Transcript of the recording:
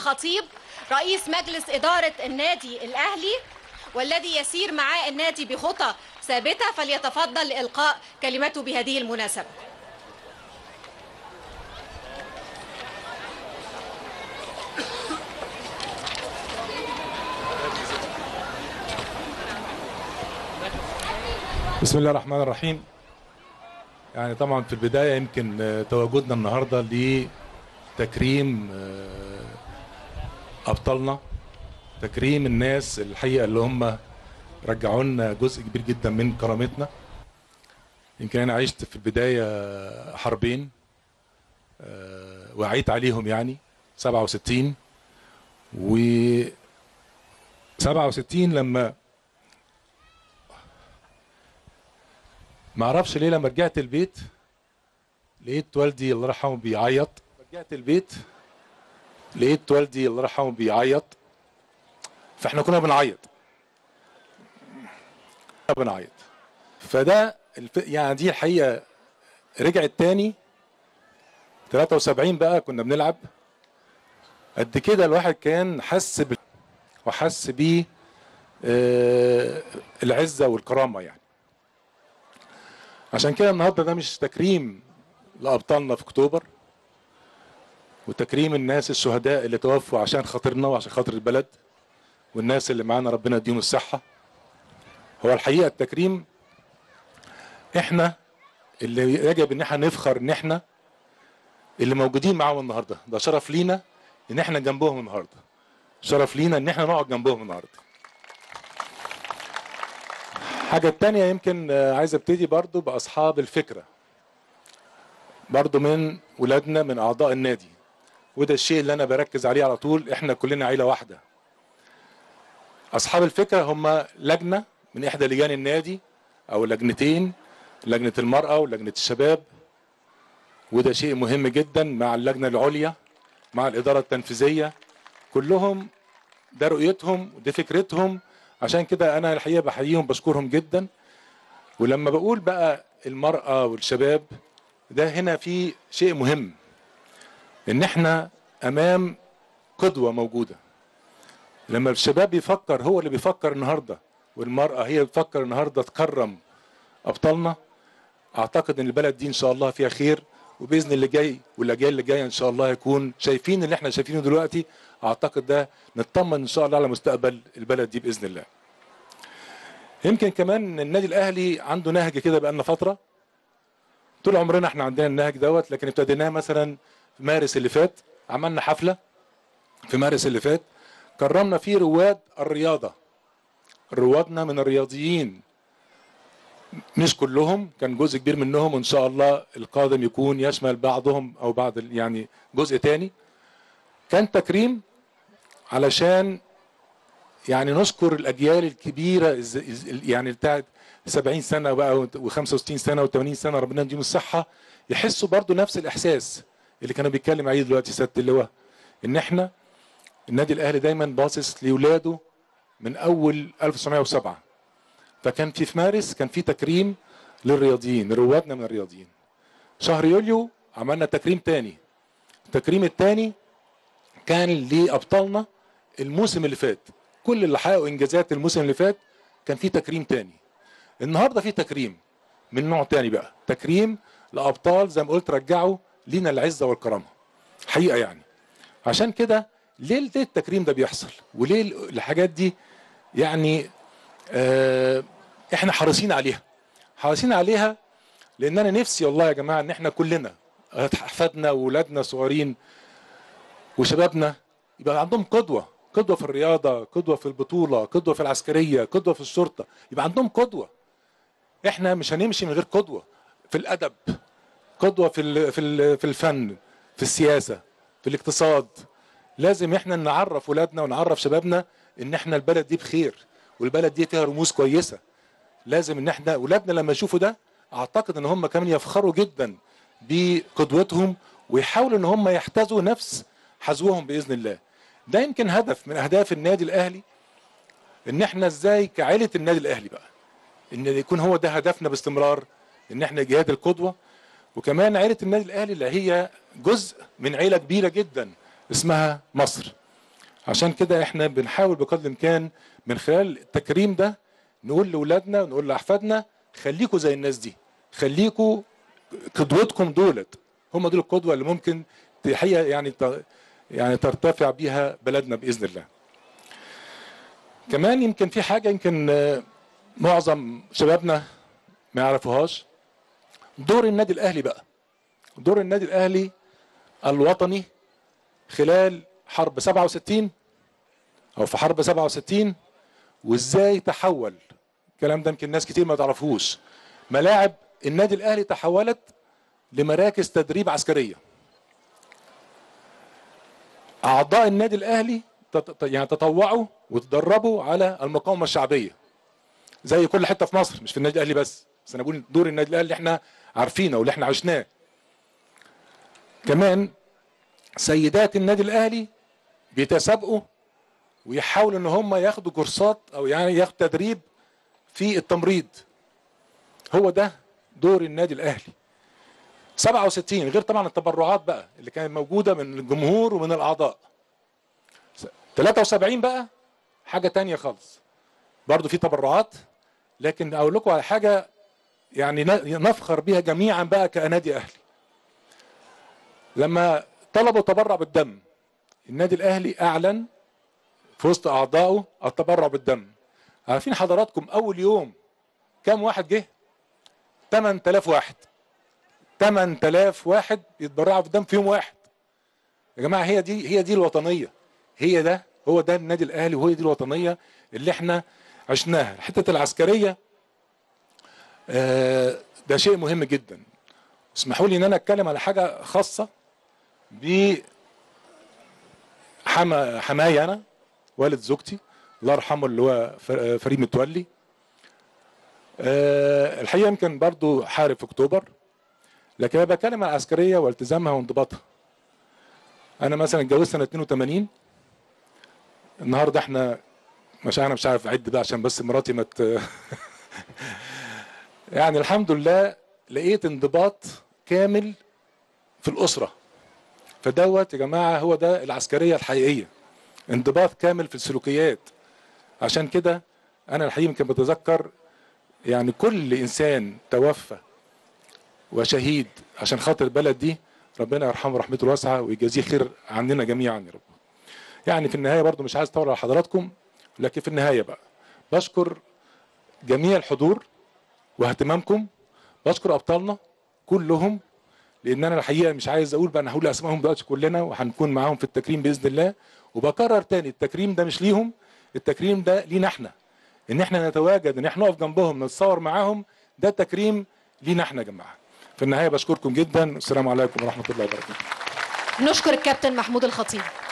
خطيب رئيس مجلس إدارة النادي الأهلي والذي يسير معاه النادي بخطى ثابتة فليتفضل لإلقاء كلمته بهذه المناسبة بسم الله الرحمن الرحيم يعني طبعا في البداية يمكن آه، تواجدنا النهاردة لتكريم آه، أبطالنا تكريم الناس الحقيقة اللي هم رجعوا لنا جزء كبير جدا من كرامتنا يمكن أنا عشت في البداية حربين آه، وعيت عليهم يعني 67 و 67 لما ما اعرفش ليه لما رجعت البيت لقيت والدي الله يرحمه بيعيط رجعت البيت لقيت والدي الله يرحمه بيعيط فاحنا كنا بنعيط كنا بنعيط فده الف... يعني دي الحقيقه رجعت تاني 73 بقى كنا بنلعب قد كده الواحد كان حس بال... وحس بيه آه، العزه والكرامه يعني عشان كده النهارده ده مش تكريم لابطالنا في اكتوبر وتكريم الناس الشهداء اللي توفوا عشان خاطرنا وعشان خاطر البلد والناس اللي معانا ربنا يديهم الصحه هو الحقيقه التكريم احنا اللي يجب ان احنا نفخر ان احنا اللي موجودين معاهم النهارده ده شرف لينا ان احنا جنبهم النهارده شرف لينا ان احنا نقعد جنبهم النهارده حاجة التانية يمكن آه، عايز ابتدي برضو بأصحاب الفكرة برضو من ولادنا من أعضاء النادي وده الشيء اللي أنا بركز عليه على طول إحنا كلنا عيلة واحدة أصحاب الفكرة هم لجنة من إحدى لجان النادي أو لجنتين لجنة المرأة ولجنة الشباب وده شيء مهم جدا مع اللجنة العليا مع الإدارة التنفيذية كلهم ده رؤيتهم ودي فكرتهم عشان كده انا الحقيقه بحييهم بشكرهم جدا ولما بقول بقى المراه والشباب ده هنا في شيء مهم ان احنا امام قدوه موجوده لما الشباب بيفكر هو اللي بيفكر النهارده والمراه هي اللي بتفكر النهارده تكرم ابطالنا اعتقد ان البلد دي ان شاء الله فيها خير وباذن اللي جاي والاجيال اللي جايه ان شاء الله يكون شايفين اللي احنا شايفينه دلوقتي اعتقد ده نطمن ان شاء الله على مستقبل البلد دي باذن الله. يمكن كمان النادي الاهلي عنده نهج كده بقالنا فتره طول عمرنا احنا عندنا النهج دوت لكن ابتديناه مثلا في مارس اللي فات عملنا حفله في مارس اللي فات كرمنا فيه رواد الرياضه روادنا من الرياضيين مش كلهم كان جزء كبير منهم وان شاء الله القادم يكون يشمل بعضهم او بعض ال- يعني جزء تاني كان تكريم علشان يعني نشكر الاجيال الكبيره الز- الز- يعني بتاعت 70 سنه بقى و65 سنه و80 سنه ربنا يديهم الصحه يحسوا برضو نفس الاحساس اللي كانوا بيتكلم عليه دلوقتي سياده اللواء ان احنا النادي الاهلي دايما باصص لاولاده من اول 1907 فكان في في مارس كان في تكريم للرياضيين روادنا من الرياضيين شهر يوليو عملنا تكريم تاني التكريم التاني كان لابطالنا الموسم اللي فات كل اللي حققوا انجازات الموسم اللي فات كان في تكريم تاني النهارده في تكريم من نوع تاني بقى تكريم لابطال زي ما قلت رجعوا لينا العزه والكرامه حقيقه يعني عشان كده ليه ليه التكريم ده بيحصل وليه الحاجات دي يعني آه احنا حريصين عليها حريصين عليها لان انا نفسي والله يا جماعه ان احنا كلنا احفادنا واولادنا صغيرين وشبابنا يبقى عندهم قدوه قدوه في الرياضه قدوه في البطوله قدوه في العسكريه قدوه في الشرطه يبقى عندهم قدوه احنا مش هنمشي من غير قدوه في الادب قدوه في ال- في ال- في الفن في السياسه في الاقتصاد لازم احنا نعرف ولادنا ونعرف شبابنا ان احنا البلد دي بخير والبلد دي فيها رموز كويسه لازم ان احنا ولادنا لما يشوفوا ده اعتقد ان هم كمان يفخروا جدا بقدوتهم ويحاولوا ان هم يحتذوا نفس حذوهم باذن الله ده يمكن هدف من اهداف النادي الاهلي ان احنا ازاي كعائله النادي الاهلي بقى ان يكون هو ده هدفنا باستمرار ان احنا جهاد القدوه وكمان عائله النادي الاهلي اللي هي جزء من عيله كبيره جدا اسمها مصر عشان كده احنا بنحاول بقدر الامكان من خلال التكريم ده نقول لاولادنا ونقول لاحفادنا خليكوا زي الناس دي خليكوا قدوتكم دولت هم دول القدوه اللي ممكن تحقيقة يعني ت- يعني ترتفع بيها بلدنا باذن الله. كمان يمكن في حاجه يمكن آه، معظم شبابنا ما يعرفوهاش دور النادي الاهلي بقى دور النادي الاهلي الوطني خلال حرب 67 او في حرب 67 وازاي تحول الكلام ده يمكن ناس كتير ما تعرفوش ملاعب النادي الاهلي تحولت لمراكز تدريب عسكريه اعضاء النادي الاهلي تت- يعني تطوعوا وتدربوا على المقاومه الشعبيه زي كل حته في مصر مش في النادي الاهلي بس بس انا بقول دور النادي الاهلي اللي احنا عارفينه واللي احنا عشناه كمان سيدات النادي الاهلي بيتسابقوا ويحاولوا ان هم ياخدوا كورسات او يعني ياخدوا تدريب في التمريض هو ده دور النادي الاهلي 67 غير طبعا التبرعات بقى اللي كانت موجوده من الجمهور ومن الاعضاء 73 بقى حاجه تانية خالص برضو في تبرعات لكن اقول لكم على حاجه يعني ن- نفخر بها جميعا بقى كنادي اهلي لما طلبوا تبرع بالدم النادي الاهلي اعلن في وسط اعضائه التبرع بالدم عارفين حضراتكم اول يوم كام واحد جه 8000 واحد 8000 واحد يتبرعوا بالدم في يوم واحد يا جماعه هي دي هي دي الوطنيه هي ده هو ده النادي الاهلي وهي دي الوطنيه اللي احنا عشناها حته العسكريه آه، ده شيء مهم جدا اسمحوا لي ان انا اتكلم على حاجه خاصه ب حما حماية انا والد زوجتي الله يرحمه اللي هو ف- فريد متولي آه، الحقيقه يمكن برضو حارب في اكتوبر لكن انا بتكلم عن العسكريه والتزامها وانضباطها انا مثلا اتجوزت سنه 82 النهارده احنا مش انا مش عارف اعد بقى عشان بس مراتي ما مت... يعني الحمد لله لقيت انضباط كامل في الاسره فدوت يا جماعه هو ده العسكريه الحقيقيه انضباط كامل في السلوكيات عشان كده انا الحقيقه يمكن بتذكر يعني كل انسان توفى وشهيد عشان خاطر البلد دي ربنا يرحمه رحمته الواسعه ويجازيه خير عننا جميعا يا رب. يعني في النهايه برضو مش عايز اطول على حضراتكم لكن في النهايه بقى بشكر جميع الحضور واهتمامكم بشكر ابطالنا كلهم لان انا الحقيقه مش عايز اقول بقى انا هقول اسمائهم دلوقتي كلنا وهنكون معاهم في التكريم باذن الله وبكرر تاني التكريم ده مش ليهم التكريم ده لينا احنا ان احنا نتواجد ان احنا نقف جنبهم نتصور معاهم ده تكريم لينا احنا يا جماعه في النهايه بشكركم جدا السلام عليكم ورحمه الله وبركاته نشكر الكابتن محمود الخطيب